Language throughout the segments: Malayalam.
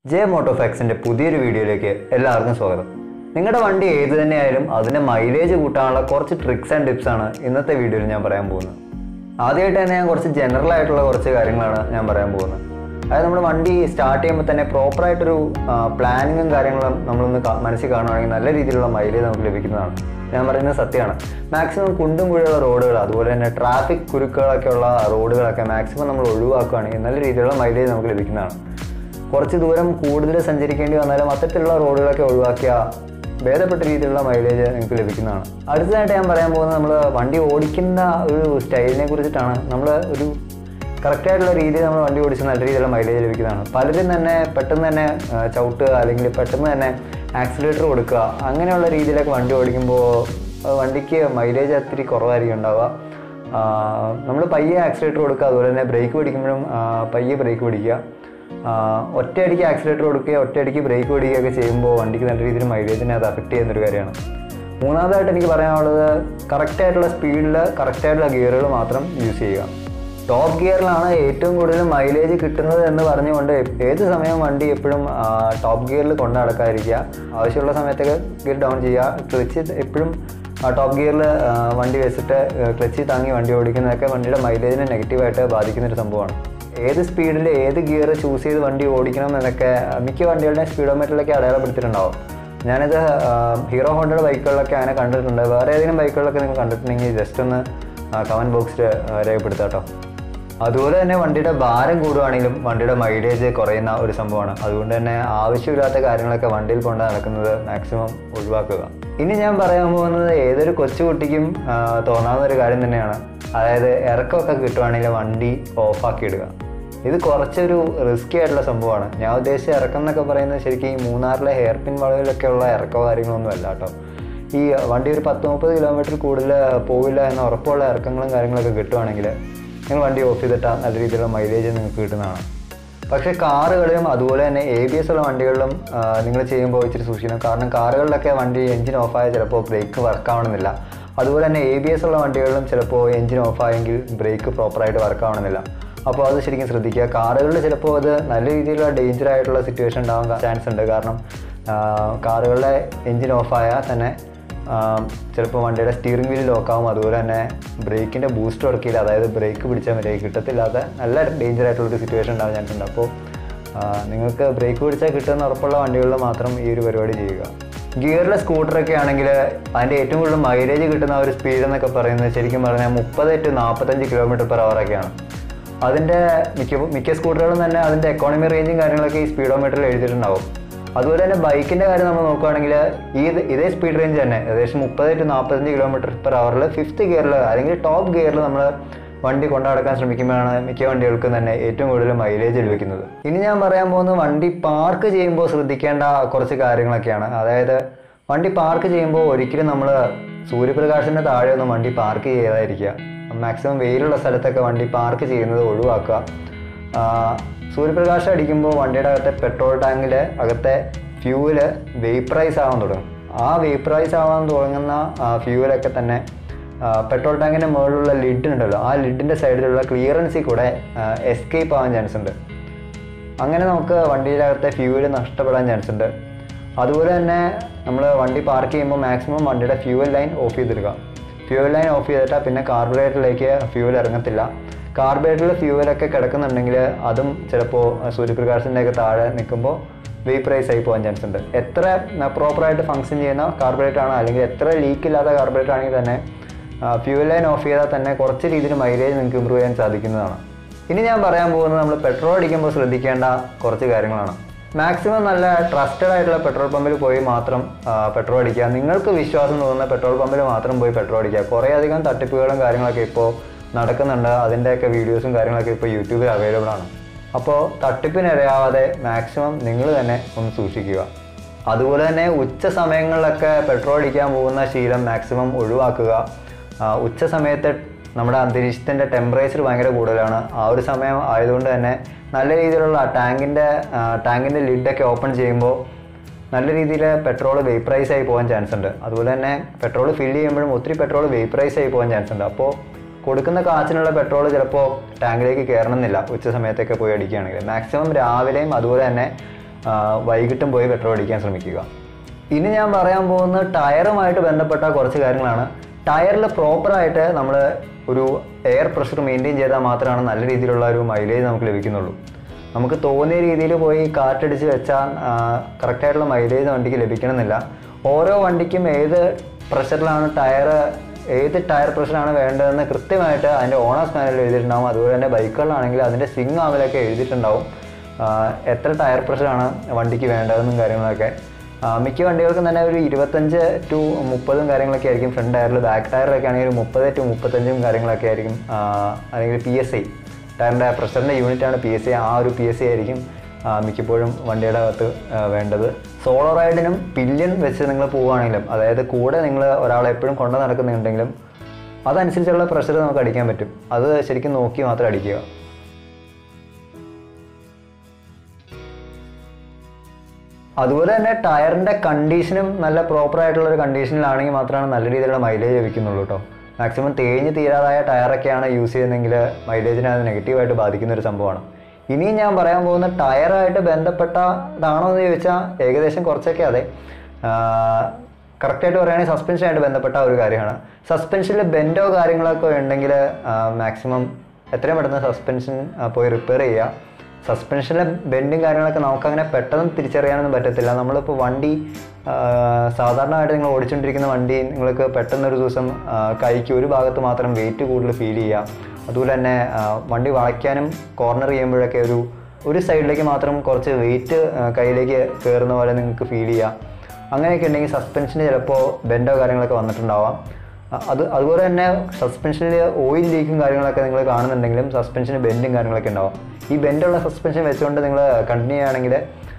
ജെ മോട്ടോഫാക്സിന്റെ പുതിയൊരു വീഡിയോയിലേക്ക് എല്ലാവർക്കും സ്വാഗതം നിങ്ങളുടെ വണ്ടി ഏത് തന്നെയായാലും അതിന്റെ മൈലേജ് കൂട്ടാനുള്ള കുറച്ച് ട്രിക്സ് ആൻഡ് ടിപ്സ് ആണ് ഇന്നത്തെ വീഡിയോയിൽ ഞാൻ പറയാൻ പോകുന്നത് ആദ്യമായിട്ട് തന്നെ ഞാൻ കുറച്ച് ജനറൽ ആയിട്ടുള്ള കുറച്ച് കാര്യങ്ങളാണ് ഞാൻ പറയാൻ പോകുന്നത് അതായത് നമ്മുടെ വണ്ടി സ്റ്റാർട്ട് ചെയ്യുമ്പോൾ തന്നെ പ്രോപ്പറായിട്ടൊരു പ്ലാനിങ്ങും കാര്യങ്ങളും നമ്മളൊന്ന് കാ- മനസ്സിൽ കാണുവാണെങ്കിൽ നല്ല രീതിയിലുള്ള മൈലേജ് നമുക്ക് ലഭിക്കുന്നതാണ് ഞാൻ പറയുന്നത് സത്യമാണ് മാക്സിമം കുണ്ടും കുഴിയുള്ള റോഡുകൾ അതുപോലെ തന്നെ ട്രാഫിക് കുരുക്കുകളൊക്കെ ഉള്ള റോഡുകളൊക്കെ മാക്സിമം നമ്മൾ ഒഴിവാക്കുകയാണെങ്കിൽ നല്ല രീതിയിലുള്ള മൈലേജ് നമുക്ക് ലഭിക്കുന്നതാണ് കുറച്ച് ദൂരം കൂടുതൽ സഞ്ചരിക്കേണ്ടി വന്നാലും അത്തരത്തിലുള്ള റോഡുകളൊക്കെ ഒഴിവാക്കിയ ഭേദപ്പെട്ട രീതിയിലുള്ള മൈലേജ് നിങ്ങൾക്ക് ലഭിക്കുന്നതാണ് അടുത്തതായിട്ട് ഞാൻ പറയാൻ പോകുന്നത് നമ്മൾ വണ്ടി ഓടിക്കുന്ന ഒരു സ്റ്റൈലിനെ കുറിച്ചിട്ടാണ് നമ്മൾ ഒരു കറക്റ്റായിട്ടുള്ള രീതിയിൽ നമ്മൾ വണ്ടി ഓടിച്ച് നല്ല രീതിയിലുള്ള മൈലേജ് ലഭിക്കുന്നതാണ് പലരും തന്നെ പെട്ടെന്ന് തന്നെ ആ, ചവിട്ടുക അല്ലെങ്കിൽ പെട്ടെന്ന് തന്നെ ആക്സിലേറ്റർ കൊടുക്കുക അങ്ങനെയുള്ള രീതിയിലൊക്കെ വണ്ടി ഓടിക്കുമ്പോൾ ആ, വണ്ടിക്ക് മൈലേജ് ഒത്തിരി കുറവായിരിക്കും ഉണ്ടാവുക നമ്മൾ പയ്യെ ആക്സിലേറ്റർ കൊടുക്കുക അതുപോലെ തന്നെ ബ്രേക്ക് പിടിക്കുമ്പോഴും ആ, പയ്യെ ബ്രേക്ക് പിടിക്കുക ആഹ് ഒറ്റയടിക്ക് ആക്സിലേറ്റർ കൊടുക്കുകയോ ഒറ്റയടിക്ക് ബ്രേക്ക് പിടിക്കുകയൊക്കെ ചെയ്യുമ്പോൾ വണ്ടിക്ക് നല്ല രീതിയിൽ മൈലേജിനെ അത് അഫക്റ്റ് ചെയ്യുന്നൊരു കാര്യമാണ് മൂന്നാമതായിട്ട് എനിക്ക് പറയാനുള്ളത് കറക്റ്റായിട്ടുള്ള സ്പീഡിൽ കറക്റ്റായിട്ടുള്ള ഗിയറുകൾ മാത്രം യൂസ് ചെയ്യുക ടോപ്പ് ഗിയറിലാണ് ഏറ്റവും കൂടുതൽ മൈലേജ് കിട്ടുന്നത് എന്ന് പറഞ്ഞുകൊണ്ട് ഏത് സമയവും വണ്ടി എപ്പോഴും ടോപ്പ് ഗിയറിൽ കൊണ്ട് നടക്കാതിരിക്കുക ആവശ്യമുള്ള സമയത്തൊക്കെ ഗിയർ ഡൗൺ ചെയ്യുക ക്ലച്ച് എപ്പോഴും ടോപ്പ് ഗിയറിൽ വണ്ടി വെച്ചിട്ട് ക്ലച്ച് താങ്ങി വണ്ടി ഓടിക്കുന്നതൊക്കെ വണ്ടിയുടെ മൈലേജിനെ നെഗറ്റീവായിട്ട് ബാധിക്കുന്നൊരു സംഭവമാണ് ഏത് സ്പീഡിൽ ഏത് ഗിയർ ചൂസ് ചെയ്ത് വണ്ടി ഓടിക്കണം എന്നൊക്കെ ആ, മിക്ക വണ്ടികളുടെയും സ്പീഡോമീറ്ററിലൊക്കെ അടയാളപ്പെടുത്തിയിട്ടുണ്ടാവും ഞാനിത് ആ, ഹീറോ ഹോണ്ടയുടെ ബൈക്കുകളിലൊക്കെ അങ്ങനെ കണ്ടിട്ടുണ്ട് വേറെ ഏതെങ്കിലും ബൈക്കുകളിലൊക്കെ നിങ്ങൾ കണ്ടിട്ടുണ്ടെങ്കിൽ ജസ്റ്റ് ഒന്ന് കമൻറ്റ് ബോക്സിൽ രേഖപ്പെടുത്താം കേട്ടോ അതുപോലെ തന്നെ വണ്ടിയുടെ ഭാരം കൂടുവാണെങ്കിലും വണ്ടിയുടെ മൈലേജ് കുറയുന്ന ഒരു സംഭവമാണ് അതുകൊണ്ട് തന്നെ ആവശ്യമില്ലാത്ത കാര്യങ്ങളൊക്കെ വണ്ടിയിൽ കൊണ്ട് നടക്കുന്നത് മാക്സിമം ഒഴിവാക്കുക ഇനി ഞാൻ പറയാൻ പോകുന്നത് ഏതൊരു കൊച്ചുകുട്ടിക്കും ആ, തോന്നാവുന്ന ഒരു കാര്യം തന്നെയാണ് അതായത് ഇറക്കമൊക്കെ കിട്ടുവാണെങ്കിൽ വണ്ടി ഓഫാക്കി ഇടുക ഇത് കുറച്ചൊരു റിസ്കി ആയിട്ടുള്ള സംഭവമാണ് ഞാൻ ഉദ്ദേശിച്ച ഇറക്കം എന്നൊക്കെ പറയുന്നത് ശരിക്കും ഈ മൂന്നാറിലെ ഹെയർ പിൻ വളവിലൊക്കെ ഉള്ള ഇറക്കമോ കാര്യങ്ങളൊന്നും അല്ല കേട്ടോ ഈ വണ്ടി ഒരു പത്ത് മുപ്പത് കിലോമീറ്റർ കൂടുതൽ പോവില്ല എന്ന ഉറപ്പുള്ള ഇറക്കങ്ങളും കാര്യങ്ങളൊക്കെ കിട്ടുവാണെങ്കിൽ നിങ്ങൾ വണ്ടി ഓഫ് ചെയ്തിട്ടാൽ നല്ല രീതിയിലുള്ള മൈലേജ് നിങ്ങൾക്ക് കിട്ടുന്നതാണ് പക്ഷേ കാറുകളിലും അതുപോലെ തന്നെ എ ബി എസ് ഉള്ള വണ്ടികളിലും നിങ്ങൾ ചെയ്യുമ്പോൾ ഇച്ചിരി സൂക്ഷിക്കണം കാരണം കാറുകളിലൊക്കെ വണ്ടി എഞ്ചിൻ ഓഫായ ചിലപ്പോൾ ബ്രേക്ക് വർക്ക് ആവണമെന്നില്ല അതുപോലെ തന്നെ എ ബി എസ് ഉള്ള വണ്ടികളിലും ചിലപ്പോൾ എഞ്ചിൻ ഓഫായെങ്കിൽ ബ്രേക്ക് പ്രോപ്പറായിട്ട് വർക്ക് ആവണമെന്നില്ല അപ്പോൾ അത് ശരിക്കും ശ്രദ്ധിക്കുക കാറുകളിൽ ചിലപ്പോൾ അത് നല്ല രീതിയിലുള്ള ഡേഞ്ചർ ആയിട്ടുള്ള സിറ്റുവേഷൻ ഉണ്ടാവാൻ ചാൻസ് ഉണ്ട് കാരണം ആ, കാറുകളുടെ എഞ്ചിൻ ഓഫായാൽ തന്നെ ചിലപ്പോൾ വണ്ടിയുടെ സ്റ്റിയറിംഗ് വീൽ ലോക്കാവും അതുപോലെ തന്നെ ബ്രേക്കിൻ്റെ ബൂസ്റ്റ് വർക്ക് ചെയ്യില്ല അതായത് ബ്രേക്ക് പിടിച്ചാൽ മതി കിട്ടത്തില്ലാത്ത നല്ല ഡേഞ്ചർ ആയിട്ടുള്ളൊരു സിറ്റുവേഷൻ ഉണ്ടാവാൻ ചാൻസ് ഉണ്ട് അപ്പോൾ ആ, നിങ്ങൾക്ക് ബ്രേക്ക് പിടിച്ചാൽ കിട്ടുമെന്ന് ഉറപ്പുള്ള വണ്ടികളിൽ മാത്രം ഈ ഒരു പരിപാടി ചെയ്യുക ഗിയറിലെ സ്കൂട്ടറൊക്കെ ആണെങ്കിൽ അതിൻ്റെ ഏറ്റവും കൂടുതൽ മൈലേജ് കിട്ടുന്ന ആ ഒരു സ്പീഡ് എന്നൊക്കെ പറയുന്നത് ശരിക്കും പറഞ്ഞാൽ മുപ്പത് ടു നാൽപ്പത്തഞ്ച് കിലോമീറ്റർ പെർ അവറൊക്കെയാണ് അതിൻ്റെ മിക്ക മിക്ക സ്കൂട്ടറുകളും തന്നെ അതിൻ്റെ എക്കോണമി റേഞ്ചും കാര്യങ്ങളൊക്കെ ഈ സ്പീഡോമീറ്ററിൽ എഴുതിയിട്ടുണ്ടാവും അതുപോലെ തന്നെ ബൈക്കിൻ്റെ കാര്യം നമ്മൾ നോക്കുകയാണെങ്കിൽ ഈ ഇതേ സ്പീഡ് റേഞ്ച് തന്നെ ഏകദേശം മുപ്പത് ടു നാൽപ്പത്തഞ്ച് കിലോമീറ്റർ പെർ അവറിൽ ഫിഫ്ത്ത് ഗിയറിൽ അല്ലെങ്കിൽ ടോപ്പ് ഗിയറിൽ നമ്മൾ വണ്ടി കൊണ്ടുനടക്കാൻ ശ്രമിക്കുമ്പോഴാണ് മിക്ക വണ്ടികൾക്കും തന്നെ ഏറ്റവും കൂടുതൽ മൈലേജ് ലഭിക്കുന്നത് ഇനി ഞാൻ പറയാൻ പോകുന്നത് വണ്ടി പാർക്ക് ചെയ്യുമ്പോൾ ശ്രദ്ധിക്കേണ്ട കുറച്ച് കാര്യങ്ങളൊക്കെയാണ് അതായത് വണ്ടി പാർക്ക് ചെയ്യുമ്പോൾ ഒരിക്കലും നമ്മൾ സൂര്യപ്രകാശത്തിൻ്റെ താഴെയൊന്നും വണ്ടി പാർക്ക് ചെയ്യാതിരിക്കുക മാക്സിമം വെയിലുള്ള സ്ഥലത്തൊക്കെ വണ്ടി പാർക്ക് ചെയ്യുന്നത് ഒഴിവാക്കുക ആ, സൂര്യപ്രകാശം അടിക്കുമ്പോൾ വണ്ടിയുടെ അകത്തെ പെട്രോൾ ടാങ്കിലെ അകത്തെ ഫ്യൂവല് വേപ്പറൈസ് ആവാൻ തുടങ്ങും ആ വേപ്പറൈസ് ആവാൻ തുടങ്ങുന്ന ഫ്യൂവലൊക്കെ തന്നെ ആ, പെട്രോൾ ടാങ്കിൻ്റെ മുകളിലുള്ള ലിഡ് ഉണ്ടല്ലോ ആ ലിഡിൻ്റെ സൈഡിലുള്ള ക്ലിയറൻസിൽ കൂടെ എസ്കേപ്പ് ആവാൻ ചാൻസ് ഉണ്ട് അങ്ങനെ നമുക്ക് വണ്ടിയുടെ അകത്തെ ഫ്യൂവൽ നഷ്ടപ്പെടാൻ ചാൻസ് ഉണ്ട് അതുപോലെ തന്നെ നമ്മൾ വണ്ടി പാർക്ക് ചെയ്യുമ്പോൾ മാക്സിമം വണ്ടിയുടെ ഫ്യൂവൽ ലൈൻ ഓഫ് ചെയ്തിടുക ഫ്യൂവൽ ലൈൻ ഓഫ് ചെയ്തിട്ടാൽ പിന്നെ കാർബറേറ്ററിലേക്ക് ഫ്യൂവൽ ഇറങ്ങത്തില്ല കാർബറേറ്ററിൽ ഫ്യൂവലൊക്കെ കിടക്കുന്നുണ്ടെങ്കിൽ അതും ചിലപ്പോൾ സൂര്യപ്രകാശത്തിൻ്റെ ഒക്കെ താഴെ നിൽക്കുമ്പോൾ വേപ്പറൈസ് ആയി പോകാൻ ചാൻസ് ഉണ്ട് എത്ര പ്രോപ്പറായിട്ട് ഫങ്ഷൻ ചെയ്യുന്ന കാർബറേറ്റർ ആണ് അല്ലെങ്കിൽ എത്ര ലീക്ക് ഇല്ലാത്ത കാർബറേറ്റർ ആണെങ്കിൽ തന്നെ ഫ്യൂവൽ ലൈൻ ഓഫ് ചെയ്താൽ തന്നെ കുറച്ച് രീതിയിൽ മൈലേജ് നിങ്ങൾക്ക് ഇമ്പ്രൂവ് ചെയ്യാൻ സാധിക്കുന്നതാണ് ഇനി ഞാൻ പറയാൻ പോകുന്നത് നമ്മൾ പെട്രോൾ അടിക്കുമ്പോൾ ശ്രദ്ധിക്കേണ്ട കുറച്ച് കാര്യങ്ങളാണ് മാക്സിമം നല്ല ട്രസ്റ്റഡ് ആയിട്ടുള്ള പെട്രോൾ പമ്പിൽ പോയി മാത്രം പെട്രോൾ അടിക്കുക നിങ്ങൾക്ക് വിശ്വാസം തോന്നുന്ന പെട്രോൾ പമ്പിൽ മാത്രം പോയി പെട്രോൾ അടിക്കുക കുറേ അധികം തട്ടിപ്പുകളും കാര്യങ്ങളൊക്കെ ഇപ്പോൾ നടക്കുന്നുണ്ട് അതിൻ്റെയൊക്കെ വീഡിയോസും കാര്യങ്ങളൊക്കെ ഇപ്പോൾ യൂട്യൂബിൽ അവൈലബിൾ ആണ് അപ്പോൾ തട്ടിപ്പിനിരയാവാതെ മാക്സിമം നിങ്ങൾ തന്നെ ഒന്ന് സൂക്ഷിക്കുക അതുപോലെ തന്നെ ഉച്ച സമയങ്ങളിലൊക്കെ പെട്രോൾ അടിക്കാൻ പോകുന്ന ശീലം മാക്സിമം ഒഴിവാക്കുക ആ, ഉച്ച സമയത്ത് നമ്മുടെ അന്തരീക്ഷത്തിൻ്റെ ടെമ്പറേച്ചർ ഭയങ്കര കൂടുതലാണ് ആ ഒരു സമയം ആയതുകൊണ്ട് തന്നെ നല്ല രീതിയിലുള്ള ടാങ്കിൻ്റെ ടാങ്കിൻ്റെ ലിഡൊക്കെ ഓപ്പൺ ചെയ്യുമ്പോൾ നല്ല രീതിയിൽ പെട്രോൾ വേപ്പറൈസ് ആയി പോകാൻ ചാൻസ് ഉണ്ട് അതുപോലെ തന്നെ പെട്രോൾ ഫില്ല് ചെയ്യുമ്പോഴും ഒത്തിരി പെട്രോൾ വേപ്പറൈസ് ആയി പോകാൻ ചാൻസ് ഉണ്ട് അപ്പോൾ കൊടുക്കുന്ന കാച്ചിനുള്ള പെട്രോൾ ചിലപ്പോൾ ടാങ്കിലേക്ക് കയറണമെന്നില്ല ഉച്ച സമയത്തൊക്കെ പോയി അടിക്കുകയാണെങ്കിൽ മാക്സിമം രാവിലെയും അതുപോലെ തന്നെ ആ, വൈകിട്ടും പോയി പെട്രോൾ അടിക്കാൻ ശ്രമിക്കുക ഇനി ഞാൻ പറയാൻ പോകുന്നത് ടയറുമായിട്ട് ബന്ധപ്പെട്ട കുറച്ച് കാര്യങ്ങളാണ് ടയറിൽ പ്രോപ്പറായിട്ട് നമ്മൾ ഒരു എയർ പ്രഷർ മെയിൻറ്റെയിൻ ചെയ്താൽ മാത്രമാണ് നല്ല രീതിയിലുള്ള ഒരു മൈലേജ് നമുക്ക് ലഭിക്കുന്നുള്ളൂ നമുക്ക് തോന്നിയ രീതിയിൽ പോയി കാറ്റടിച്ച് വെച്ചാൽ കറക്റ്റായിട്ടുള്ള മൈലേജ് വണ്ടിക്ക് ലഭിക്കണമെന്നില്ല ഓരോ വണ്ടിക്കും ഏത് പ്രഷറിലാണ് ടയർ ഏത് ടയർ പ്രഷറാണ് വേണ്ടതെന്ന് കൃത്യമായിട്ട് അതിൻ്റെ ഓണേഴ്സ് മാനുവൽ എഴുതിയിട്ടുണ്ടാവും അതുപോലെ തന്നെ ബൈക്കുകളിലാണെങ്കിൽ അതിൻ്റെ സ്വിങ് ആവലൊക്കെ എഴുതിയിട്ടുണ്ടാവും ആ, എത്ര ടയർ പ്രഷറാണ് വണ്ടിക്ക് വേണ്ടതെന്നും കാര്യങ്ങളൊക്കെ ആ, മിക്ക വണ്ടികൾക്കും തന്നെ ഒരു ഇരുപത്തഞ്ച് ടു മുപ്പതും കാര്യങ്ങളൊക്കെ ആയിരിക്കും ഫ്രണ്ട് ടയറിൽ ബാക്ക് ടയറിലൊക്കെ ആണെങ്കിൽ ഒരു മുപ്പത് ടു മുപ്പത്തഞ്ചും കാര്യങ്ങളൊക്കെ ആയിരിക്കും ആ, അല്ലെങ്കിൽ പി എസ് ഐ ടയറിൻ്റെ പ്രഷറിൻ്റെ യൂണിറ്റാണ് പി എസ് ഐ ആ ഒരു പി എസ് ഐ ആയിരിക്കും ആ, മിക്കപ്പോഴും വണ്ടിയുടെ അകത്ത് ആ, വേണ്ടത് സോളോ റൈഡിനും പില്യൺ വെച്ച് നിങ്ങൾ പോവുകയാണെങ്കിലും അതായത് കൂടെ നിങ്ങൾ ഒരാളെ എപ്പോഴും കൊണ്ടു നടക്കുന്നുണ്ടെങ്കിലും അതനുസരിച്ചുള്ള പ്രഷർ നമുക്ക് അടിക്കാൻ പറ്റും അത് ശരിക്കും നോക്കി മാത്രം അടിക്കുക അതുപോലെ തന്നെ ടയറിൻ്റെ കണ്ടീഷനും നല്ല പ്രോപ്പർ ആയിട്ടുള്ള ഒരു കണ്ടീഷനിലാണെങ്കിൽ മാത്രമാണ് നല്ല രീതിയിലുള്ള മൈലേജ് ലഭിക്കുന്നുള്ളൂ കേട്ടോ മാക്സിമം തേഞ്ഞ് തീരാതായ ടയറൊക്കെയാണ് യൂസ് ചെയ്യുന്നതെങ്കിൽ മൈലേജിനെ അത് നെഗറ്റീവായിട്ട് ബാധിക്കുന്ന ഒരു സംഭവമാണ് ഇനിയും ഞാൻ പറയാൻ പോകുന്ന ടയറായിട്ട് ബന്ധപ്പെട്ടതാണോ എന്ന് ചോദിച്ചാൽ ഏകദേശം കുറച്ചൊക്കെ അതെ കറക്റ്റായിട്ട് പറയുകയാണെങ്കിൽ സസ്പെൻഷനായിട്ട് ബന്ധപ്പെട്ട ഒരു കാര്യമാണ് സസ്പെൻഷനിൽ ബെൻഡോ കാര്യങ്ങളൊക്കെ ഉണ്ടെങ്കിൽ മാക്സിമം എത്രയും പെട്ടെന്ന് സസ്പെൻഷൻ പോയി റിപ്പയർ ചെയ്യുക സസ്പെൻഷനിലെ ബെൻഡും കാര്യങ്ങളൊക്കെ നമുക്കങ്ങനെ പെട്ടെന്ന് തിരിച്ചറിയാനൊന്നും പറ്റത്തില്ല നമ്മളിപ്പോൾ വണ്ടി ആ, സാധാരണയായിട്ട് നിങ്ങൾ ഓടിച്ചുകൊണ്ടിരിക്കുന്ന വണ്ടി നിങ്ങൾക്ക് പെട്ടെന്നൊരു ദിവസം ആ, കൈക്ക് ഒരു ഭാഗത്ത് മാത്രം വെയിറ്റ് കൂടുതൽ ഫീൽ ചെയ്യുക അതുപോലെ തന്നെ ആ, വണ്ടി വളയ്ക്കാനും കോർണർ ചെയ്യുമ്പോഴൊക്കെ ഒരു ഒരു സൈഡിലേക്ക് മാത്രം കുറച്ച് വെയിറ്റ് കയ്യിലേക്ക് കയറുന്ന പോലെ നിങ്ങൾക്ക് ഫീൽ ചെയ്യാം അങ്ങനെയൊക്കെ ഉണ്ടെങ്കിൽ സസ്പെൻഷന് ചിലപ്പോൾ ബെൻഡോ കാര്യങ്ങളൊക്കെ വന്നിട്ടുണ്ടാവാം അ- അത് അതുപോലെ തന്നെ സസ്പെൻഷനിൽ ഓയിൽ ലീക്കും കാര്യങ്ങളൊക്കെ നിങ്ങൾ കാണുന്നുണ്ടെങ്കിലും സസ്പെൻഷന് ബെൻഡും കാര്യങ്ങളൊക്കെ ഉണ്ടാവും ഈ ബെൻഡുള്ള സസ്പെൻഷൻ വെച്ചുകൊണ്ട് നിങ്ങൾ കണ്ടിന്യൂ ചെയ്യുകയാണെങ്കിൽ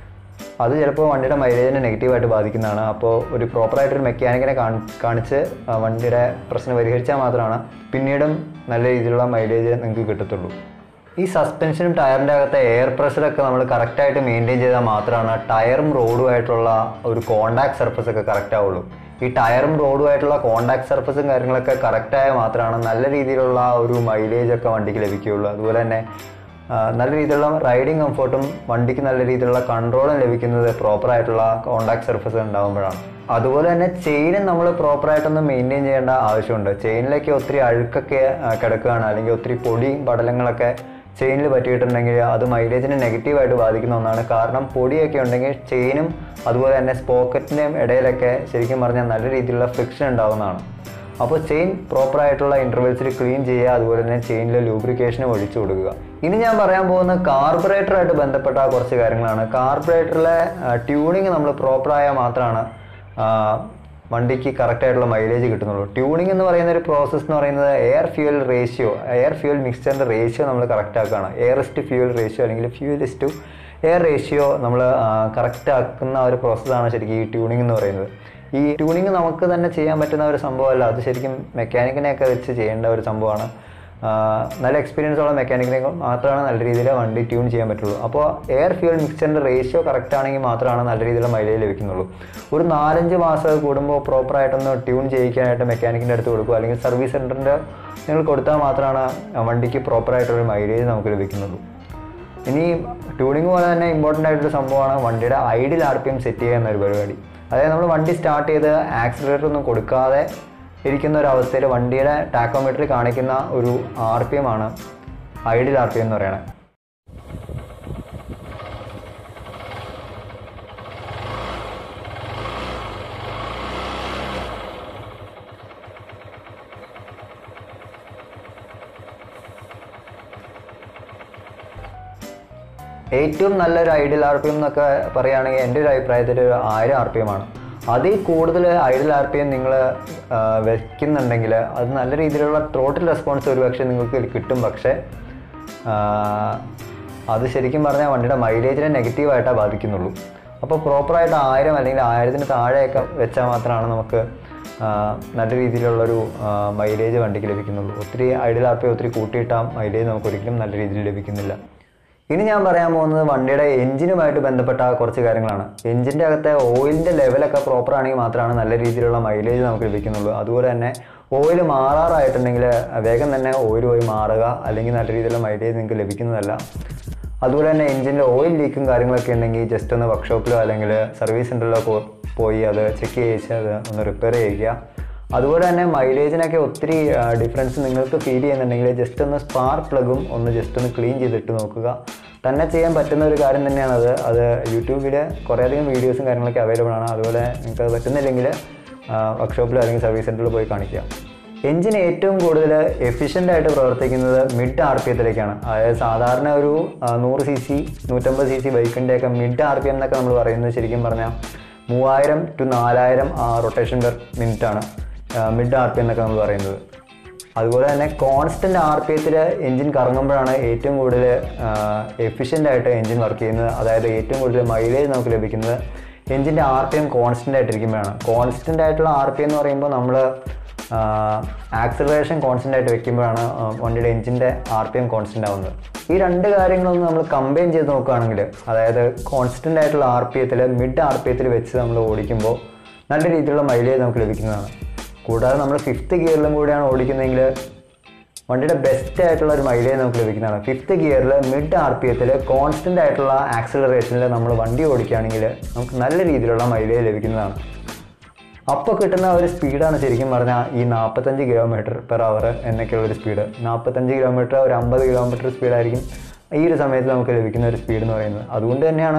അത് ചിലപ്പോൾ വണ്ടിയുടെ മൈലേജിനെ നെഗറ്റീവായിട്ട് ബാധിക്കുന്നതാണ് അപ്പോൾ ഒരു പ്രോപ്പറായിട്ടൊരു മെക്കാനിക്കിനെ കാണിച്ച് ആ, വണ്ടിയുടെ പ്രശ്നം പരിഹരിച്ചാൽ മാത്രമാണ് പിന്നീടും നല്ല രീതിയിലുള്ള മൈലേജ് നിങ്ങൾക്ക് കിട്ടത്തുള്ളൂ ഈ സസ്പെൻഷനും ടയറിൻ്റെ അകത്തെ എയർ പ്രഷറൊക്കെ നമ്മൾ കറക്റ്റായിട്ട് മെയിൻറ്റെയിൻ ചെയ്താൽ മാത്രമാണ് ടയറും റോഡുമായിട്ടുള്ള ഒരു കോണ്ടാക്ട് സർഫസ് ഒക്കെ കറക്റ്റ് ആവുള്ളൂ ഈ ടയറും റോഡുമായിട്ടുള്ള കോണ്ടാക്ട് സർഫസും കാര്യങ്ങളൊക്കെ കറക്റ്റായ മാത്രമാണ് നല്ല രീതിയിലുള്ള ഒരു മൈലേജ് ഒക്കെ വണ്ടിക്ക് ലഭിക്കുകയുള്ളൂ അതുപോലെ തന്നെ ആ, നല്ല രീതിയിലുള്ള റൈഡിങ് കംഫർട്ടും വണ്ടിക്ക് നല്ല രീതിയിലുള്ള കൺട്രോളും ലഭിക്കുന്നത് പ്രോപ്പറായിട്ടുള്ള കോണ്ടാക്ട് സർഫസ് ഉണ്ടാകുമ്പോഴാണ് അതുപോലെ തന്നെ ചെയിനും നമ്മൾ പ്രോപ്പറായിട്ടൊന്ന് മെയിൻറ്റെയിൻ ചെയ്യേണ്ട ആവശ്യമുണ്ട് ചെയിനിലേക്ക് ഒത്തിരി അഴുക്കൊക്കെ ആ, കിടക്കുകയാണ് അല്ലെങ്കിൽ ഒത്തിരി പൊടിയും പടലങ്ങളൊക്കെ ചെയിനിൽ പറ്റിയിട്ടുണ്ടെങ്കിൽ അത് മൈലേജിനെ നെഗറ്റീവായിട്ട് ബാധിക്കുന്ന ഒന്നാണ് കാരണം പൊടിയൊക്കെ ഉണ്ടെങ്കിൽ ചെയിനും അതുപോലെ തന്നെ സ്പോക്കറ്റിൻ്റെയും ഇടയിലൊക്കെ ശരിക്കും പറഞ്ഞാൽ നല്ല രീതിയിലുള്ള ഫ്രിക്ഷൻ ഉണ്ടാകുന്നതാണ് അപ്പോൾ ചെയിൻ പ്രോപ്പറായിട്ടുള്ള ഇൻ്റർവെൽസിൽ ക്ലീൻ ചെയ്യുക അതുപോലെ തന്നെ ചെയിനിൽ ലൂബ്രിക്കേഷനും ഒഴിച്ചു കൊടുക്കുക ഇനി ഞാൻ പറയാൻ പോകുന്ന കാർബറേറ്ററായിട്ട് ബന്ധപ്പെട്ട കുറച്ച് കാര്യങ്ങളാണ് കാർബറേറ്ററിലെ ട്യൂണിങ് നമ്മൾ പ്രോപ്പറായാൽ മാത്രമാണ് ആ, വണ്ടിക്ക് കറക്റ്റായിട്ടുള്ള മൈലേജ് കിട്ടുന്നുള്ളൂ ട്യൂണിംഗ് എന്ന് പറയുന്ന ഒരു പ്രോസസ്സ് എന്ന് പറയുന്നത് air fuel ratio air fuel മിക്സ്ചറിൻ്റെ റേഷ്യോ നമ്മൾ കറക്റ്റ് ആക്കുകയാണ് എയർ ടു ഫ്യൂൽ റേഷ്യോ അല്ലെങ്കിൽ ഫ്യൂൽ ടു എയർ റേഷ്യോ നമ്മൾ കറക്റ്റ് ആക്കുന്ന ഒരു പ്രോസസ്സാണ് ശരിക്കും ഈ ട്യൂണിംഗ് എന്ന് പറയുന്നത് ഈ ട്യൂണിങ് നമുക്ക് തന്നെ ചെയ്യാൻ പറ്റുന്ന ഒരു സംഭവമല്ല അത് ശരിക്കും മെക്കാനിക്കിനെയൊക്കെ വെച്ച് ചെയ്യേണ്ട ഒരു സംഭവമാണ് ആ, നല്ല എക്സ്പീരിയൻസ് ഉള്ള മെക്കാനിക്കിനെ മാത്രമാണ് നല്ല രീതിയിൽ വണ്ടി ട്യൂൺ ചെയ്യാൻ പറ്റുള്ളൂ അപ്പോൾ എയർ ഫ്യൂൽ മിക്സറിൻ്റെ റേഷ്യോ കറക്റ്റ് ആണെങ്കിൽ മാത്രമാണ് നല്ല രീതിയിലുള്ള മൈലേജ് ലഭിക്കുന്നുള്ളൂ ഒരു നാലഞ്ച് മാസം കൂടുമ്പോൾ പ്രോപ്പറായിട്ടൊന്ന് ട്യൂൺ ചെയ്യിക്കാനായിട്ട് മെക്കാനിക്കിൻ്റെ അടുത്ത് കൊടുക്കുക അല്ലെങ്കിൽ സർവീസ് സെൻറ്ററിൻ്റെ നിങ്ങൾ കൊടുത്താൽ മാത്രമാണ് വണ്ടിക്ക് പ്രോപ്പറായിട്ടൊരു മൈലേജ് നമുക്ക് ലഭിക്കുന്നുള്ളൂ ഇനി ട്യൂണിങ് പോലെ തന്നെ ഇമ്പോർട്ടൻ്റ് ആയിട്ടൊരു സംഭവമാണ് വണ്ടിയുടെ idle R P M set ചെയ്യുക എന്നൊരു പരിപാടി അതായത് നമ്മൾ വണ്ടി സ്റ്റാർട്ട് ചെയ്ത് ആക്സിലേറ്റർ ഒന്നും കൊടുക്കാതെ ഇരിക്കുന്ന ഒരു അവസ്ഥയിൽ വണ്ടിയുടെ ടാക്കോമീറ്ററിൽ കാണിക്കുന്ന ഒരു ആർ പി എം ആണ് ഐഡിൽ ആർ പി എം എന്ന് പറയുന്നത് ഏറ്റവും നല്ലൊരു ഐഡിയൽ ആർ പി എം എന്നൊക്കെ പറയുകയാണെങ്കിൽ എൻ്റെ ഒരു അഭിപ്രായത്തിൽ ഒരു ആയിരം ആർ പി എം ആണ് അതിൽ കൂടുതൽ ഐഡിയൽ ആർ പി എം നിങ്ങൾ വെക്കുന്നുണ്ടെങ്കിൽ അത് നല്ല രീതിയിലുള്ള ടോട്ടൽ റെസ്പോൺസ് ഒരു പക്ഷേ നിങ്ങൾക്ക് കിട്ടും പക്ഷേ ആ, അത് ശരിക്കും പറഞ്ഞാൽ വണ്ടിയുടെ മൈലേജിനെ നെഗറ്റീവായിട്ടാണ് ബാധിക്കുന്നുള്ളൂ അപ്പോൾ പ്രോപ്പറായിട്ട് ആയിരം അല്ലെങ്കിൽ ആയിരത്തിന് താഴെയൊക്കെ വെച്ചാൽ മാത്രമാണ് നമുക്ക് ആ, നല്ല രീതിയിലുള്ളൊരു മൈലേജ് വണ്ടിക്ക് ലഭിക്കുന്നുള്ളൂ ഒത്തിരി ഐഡിയൽ ആർ പി ഒത്തിരി കൂട്ടിയിട്ടാൽ മൈലേജ് നമുക്ക് ഒരിക്കലും നല്ല രീതിയിൽ ലഭിക്കുന്നില്ല ഇനി ഞാൻ പറയാൻ പോകുന്നത് വണ്ടിയുടെ എഞ്ചിനുമായിട്ട് ബന്ധപ്പെട്ട കുറച്ച് കാര്യങ്ങളാണ് എഞ്ചിൻ്റെ അകത്തെ ഓയിലിൻ്റെ ലെവലൊക്കെ പ്രോപ്പർ ആണെങ്കിൽ മാത്രമാണ് നല്ല രീതിയിലുള്ള മൈലേജ് നമുക്ക് ലഭിക്കുന്നുള്ളൂ അതുപോലെ തന്നെ ഓയിൽ മാറാറായിട്ടുണ്ടെങ്കിൽ വേഗം തന്നെ ഓയിൽ പോയി മാറുക അല്ലെങ്കിൽ നല്ല രീതിയിലുള്ള മൈലേജ് നിങ്ങൾക്ക് ലഭിക്കുന്നതല്ല അതുപോലെ തന്നെ എഞ്ചിൻ്റെ ഓയിൽ ലീക്കും കാര്യങ്ങളൊക്കെ ഉണ്ടെങ്കിൽ ജസ്റ്റ് ഒന്ന് വർക്ക്ഷോപ്പിലോ അല്ലെങ്കിൽ സർവീസ് സെൻ്ററിലോ പോയി അത് ചെക്ക് ചെയ്യിച്ച് അത് ഒന്ന് റിപ്പയർ ചെയ്യുക അതുപോലെ തന്നെ മൈലേജിനൊക്കെ ഒത്തിരി ഡിഫറൻസ് നിങ്ങൾക്ക് ഫീൽ ചെയ്യുന്നുണ്ടെങ്കിൽ ജസ്റ്റ് ഒന്ന് സ്പാർക്ക് പ്ലഗും ഒന്ന് ജസ്റ്റ് ഒന്ന് ക്ലീൻ ചെയ്തിട്ട് നോക്കുക തന്നെ ചെയ്യാൻ പറ്റുന്ന ഒരു കാര്യം തന്നെയാണ് അത് അത് യൂട്യൂബിൽ കുറേയധികം വീഡിയോസും കാര്യങ്ങളൊക്കെ അവൈലബിൾ ആണ് അതുപോലെ നിങ്ങൾക്ക് അത് പറ്റുന്നില്ലെങ്കിൽ വർക്ക്ഷോപ്പിലോ അല്ലെങ്കിൽ സർവീസ് സെൻറ്ററിൽ പോയി കാണിക്കുക എഞ്ചിൻ ഏറ്റവും കൂടുതൽ എഫിഷ്യൻ്റ് ആയിട്ട് പ്രവർത്തിക്കുന്നത് മിഡ് ആർ പി എത്തിലേക്കാണ് അതായത് സാധാരണ ഒരു ആ, നൂറ് സി സി നൂറ്റമ്പത് സി സി ബൈക്കിൻ്റെയൊക്കെ മിഡ് ആർ പി എം എന്നൊക്കെ നമ്മൾ പറയുന്നത് ശരിക്കും പറഞ്ഞാൽ മൂവായിരം ടു നാലായിരം റൊട്ടേഷൻ പെർ മിനിറ്റ് ആണ് മിഡ് ആർ പി എന്നൊക്കെ നമ്മൾ പറയുന്നത് അതുപോലെ തന്നെ കോൺസ്റ്റൻ്റ് ആർ പി എത്തിൽ എഞ്ചിൻ കറങ്ങുമ്പോഴാണ് ഏറ്റവും കൂടുതൽ എഫിഷ്യൻ്റ് ആയിട്ട് എഞ്ചിൻ വർക്ക് ചെയ്യുന്നത് അതായത് ഏറ്റവും കൂടുതൽ മൈലേജ് നമുക്ക് ലഭിക്കുന്നത് എഞ്ചിൻ്റെ ആർ പി എം കോൺസ്റ്റൻ്റ് ആയിട്ടിരിക്കുമ്പോഴാണ് കോൺസ്റ്റൻ്റ് ആയിട്ടുള്ള ആർ പി എന്ന് പറയുമ്പോൾ നമ്മൾ ആക്സിലറേഷൻ കോൺസ്റ്റൻ്റ് ആയിട്ട് വെക്കുമ്പോഴാണ് ആ, വണ്ടിയുടെ എഞ്ചിൻ്റെ ആർ പി എം കോൺസ്റ്റൻ്റ് ആവുന്നത് ഈ രണ്ട് കാര്യങ്ങളൊന്നും നമ്മൾ കമ്പൈൻ ചെയ്ത് നോക്കുകയാണെങ്കിൽ അതായത് കോൺസ്റ്റൻ്റ് ആയിട്ടുള്ള ആർ പി എത്തിൽ മിഡ് ആർ പി എത്തിൽ വെച്ച് നമ്മൾ ഓടിക്കുമ്പോൾ നല്ല രീതിയിലുള്ള മൈലേജ് നമുക്ക് ലഭിക്കുന്നതാണ് കൂടാതെ നമ്മൾ ഫിഫ്ത്ത് ഗിയറിലും കൂടിയാണ് ഓടിക്കുന്നതെങ്കിൽ വണ്ടിയുടെ ബെസ്റ്റ് ആയിട്ടുള്ള ഒരു മൈലേജ് നമുക്ക് ലഭിക്കുന്നതാണ് ഫിഫ്ത്ത് ഗിയറിൽ മിഡ് ആർ പി എത്തിൽ കോൺസ്റ്റൻ്റ് ആയിട്ടുള്ള ആക്സിലറേഷനിൽ നമ്മൾ വണ്ടി ഓടിക്കുകയാണെങ്കിൽ നമുക്ക് നല്ല രീതിയിലുള്ള മൈലേജ് ലഭിക്കുന്നതാണ് അപ്പോൾ കിട്ടുന്ന ഒരു സ്പീഡാണ് ശരിക്കും പറഞ്ഞാൽ ഈ നാൽപ്പത്തഞ്ച് കിലോമീറ്റർ പെർ അവർ എന്നൊക്കെയുള്ള ഒരു സ്പീഡ് നാൽപ്പത്തഞ്ച് കിലോമീറ്റർ ഒരു അമ്പത് കിലോമീറ്റർ സ്പീഡായിരിക്കും ഈ ഒരു സമയത്ത് നമുക്ക് ലഭിക്കുന്ന ഒരു സ്പീഡ് എന്ന് പറയുന്നത് അതുകൊണ്ട് തന്നെയാണ്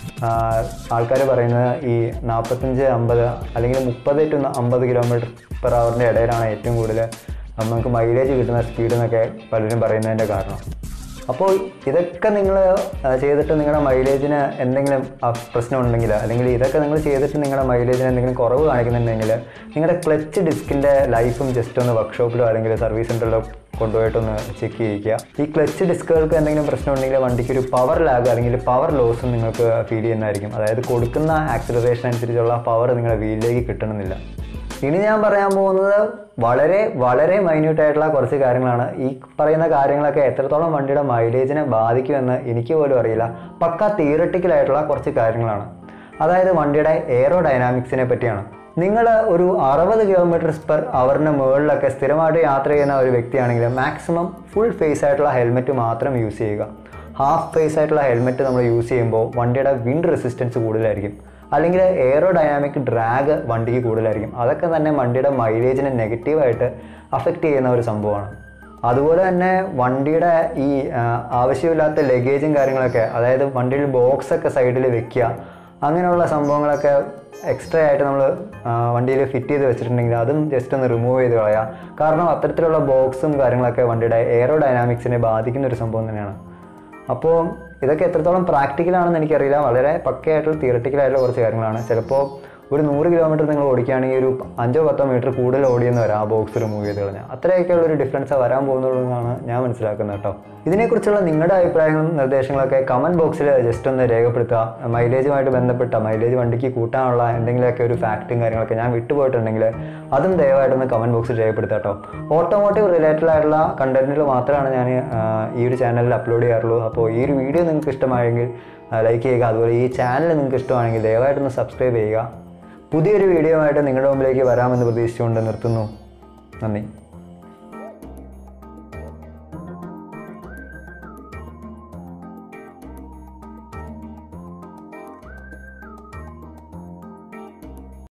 ആൾക്കാർ പറയുന്നത് ഈ നാൽപ്പത്തഞ്ച് അമ്പത് അല്ലെങ്കിൽ മുപ്പത് ടു അമ്പത് കിലോമീറ്റർ പെർ അവറിൻ്റെ ഇടയിലാണ് ഏറ്റവും കൂടുതൽ നമുക്ക് മൈലേജ് കിട്ടുന്ന സ്പീഡ് എന്നൊക്കെ പലരും പറയുന്നതിൻ്റെ കാരണം അപ്പോൾ ഇതൊക്കെ നിങ്ങൾ ചെയ്തിട്ട് നിങ്ങളുടെ മൈലേജിന് എന്തെങ്കിലും അ- പ്രശ്നം ഉണ്ടെങ്കിൽ അല്ലെങ്കിൽ ഇതൊക്കെ നിങ്ങൾ ചെയ്തിട്ട് നിങ്ങളുടെ മൈലേജിന് എന്തെങ്കിലും കുറവ് കാണിക്കുന്നുണ്ടെങ്കിൽ നിങ്ങളുടെ ക്ലച്ച് ഡിസ്കിൻ്റെ ലൈഫും ജസ്റ്റ് ഒന്ന് വർക്ക്ഷോപ്പിലോ അല്ലെങ്കിൽ സർവീസ് സെൻ്ററിലോ കൊണ്ടുപോയിട്ടൊന്ന് ചെക്ക് ചെയ്യിക്കുക ഈ ക്ലച്ച് ഡിസ്കുകൾക്ക് എന്തെങ്കിലും പ്രശ്നം ഉണ്ടെങ്കിൽ വണ്ടിക്ക് ഒരു പവർ ലാഗ് അല്ലെങ്കിൽ പവർ ലോസും നിങ്ങൾക്ക് ഫീൽ ചെയ്യുന്നതായിരിക്കും അതായത് കൊടുക്കുന്ന ആക്സിലറേഷൻ അനുസരിച്ചുള്ള പവർ നിങ്ങളുടെ വീലിലേക്ക് കിട്ടണമെന്നില്ല ഇനി ഞാൻ പറയാൻ പോകുന്നത് വളരെ വളരെ മൈന്യൂട്ട് ആയിട്ടുള്ള കുറച്ച് കാര്യങ്ങളാണ് ഈ പറയുന്ന കാര്യങ്ങളൊക്കെ എത്രത്തോളം വണ്ടിയുടെ മൈലേജിനെ ബാധിക്കുമെന്ന് എനിക്ക് പോലും അറിയില്ല പക്ക തിയറട്ടിക്കൽ ആയിട്ടുള്ള കുറച്ച് കാര്യങ്ങളാണ് അതായത് വണ്ടിയുടെ എയറോ ഡൈനാമിക്സിനെ പറ്റിയാണ് നിങ്ങൾ ഒരു അറുപത് കിലോമീറ്റർ പെർ അവറിന് മുകളിലൊക്കെ സ്ഥിരമായിട്ട് യാത്ര ചെയ്യുന്ന ഒരു വ്യക്തിയാണെങ്കിൽ മാക്സിമം ഫുൾ ഫേസ് ആയിട്ടുള്ള ഹെൽമെറ്റ് മാത്രം യൂസ് ചെയ്യുക ഹാഫ് ഫേസ് ആയിട്ടുള്ള ഹെൽമെറ്റ് നമ്മൾ യൂസ് ചെയ്യുമ്പോൾ വണ്ടിയുടെ വിൻഡ് റെസിസ്റ്റൻസ് കൂടുതലായിരിക്കും അല്ലെങ്കിൽ എയറോ ഡൈനാമിക് ഡ്രാഗ് വണ്ടിക്ക് കൂടുതലായിരിക്കും അതൊക്കെ തന്നെ വണ്ടിയുടെ മൈലേജിനെ നെഗറ്റീവായിട്ട് അഫക്റ്റ് ചെയ്യുന്ന ഒരു സംഭവമാണ് അതുപോലെ തന്നെ വണ്ടിയുടെ ഈ ആ, ആവശ്യമില്ലാത്ത ലഗേജും കാര്യങ്ങളൊക്കെ അതായത് വണ്ടിയിൽ ബോക്സ് ഒക്കെ സൈഡിൽ വെക്കുക അങ്ങനെയുള്ള സംഭവങ്ങളൊക്കെ എക്സ്ട്രാ ആയിട്ട് നമ്മൾ വണ്ടിയിൽ ഫിറ്റ് ചെയ്ത് വെച്ചിട്ടുണ്ടെങ്കിൽ അതും ജസ്റ്റ് ഒന്ന് റിമൂവ് ചെയ്ത് കളയാം കാരണം അത്തരത്തിലുള്ള ബോക്സും കാര്യങ്ങളൊക്കെ വണ്ടിയുടെ എയറോ ഡൈനാമിക്സിനെ ബാധിക്കുന്ന ഒരു സംഭവം തന്നെയാണ് അപ്പോൾ ഇതൊക്കെ എത്രത്തോളം പ്രാക്ടിക്കലാണെന്ന് എനിക്കറിയില്ല വളരെ പക്കയായിട്ടുള്ള തിയറട്ടിക്കലായിട്ടുള്ള കുറച്ച് കാര്യങ്ങളാണ് ചിലപ്പോൾ ഒരു നൂറ് കിലോമീറ്റർ നിങ്ങൾ ഓടിക്കുകയാണെങ്കിൽ ഒരു അഞ്ചോ പത്തോ മീറ്റർ കൂടുതൽ ഓടിയെന്ന് വരാം ആ ബോക്സ് റിമൂവ് ചെയ്ത് കളഞ്ഞാൽ അത്രയൊക്കെയുള്ള ഒരു ഡിഫറൻസ് വരാൻ പോകുന്നുള്ളൂ എന്നാണ് ഞാൻ മനസ്സിലാക്കുന്നത് കേട്ടോ ഇതിനെക്കുറിച്ചുള്ള നിങ്ങളുടെ അഭിപ്രായങ്ങളും നിർദ്ദേശങ്ങളൊക്കെ കമൻറ്റ് ബോക്സിൽ ജസ്റ്റ് ഒന്ന് രേഖപ്പെടുത്തുക മൈലേജുമായിട്ട് ബന്ധപ്പെട്ട മൈലേജ് വണ്ടിക്ക് കൂട്ടാനുള്ള എന്തെങ്കിലുമൊക്കെ ഒരു ഫാക്റ്റും കാര്യങ്ങളൊക്കെ ഞാൻ വിട്ടുപോയിട്ടുണ്ടെങ്കിൽ അതും ദയവായിട്ടൊന്ന് കമൻറ്റ് ബോക്സിൽ രേഖപ്പെടുത്തുക കേട്ടോ ഓട്ടോമോട്ടീവ് റിലേറ്റഡ് ആയിട്ടുള്ള കണ്ടന്റുകൾ മാത്രമാണ് ഞാൻ ഈ ഒരു ചാനലിൽ അപ്ലോഡ് ചെയ്യാറുള്ളൂ അപ്പോൾ ഈ ഒരു വീഡിയോ നിങ്ങൾക്ക് ഇഷ്ടമായെങ്കിൽ ലൈക്ക് ചെയ്യുക അതുപോലെ ഈ ചാനൽ നിങ്ങൾക്ക് ഇഷ്ടമാണെങ്കിൽ ദയവായിട്ടൊന്ന് സബ്സ്ക്രൈബ് ചെയ്യുക പുതിയൊരു വീഡിയോ ആയിട്ട് നിങ്ങളുടെ മുമ്പിലേക്ക് വരാമെന്ന് പ്രതീക്ഷിച്ചുകൊണ്ട് നിർത്തുന്നു നന്ദി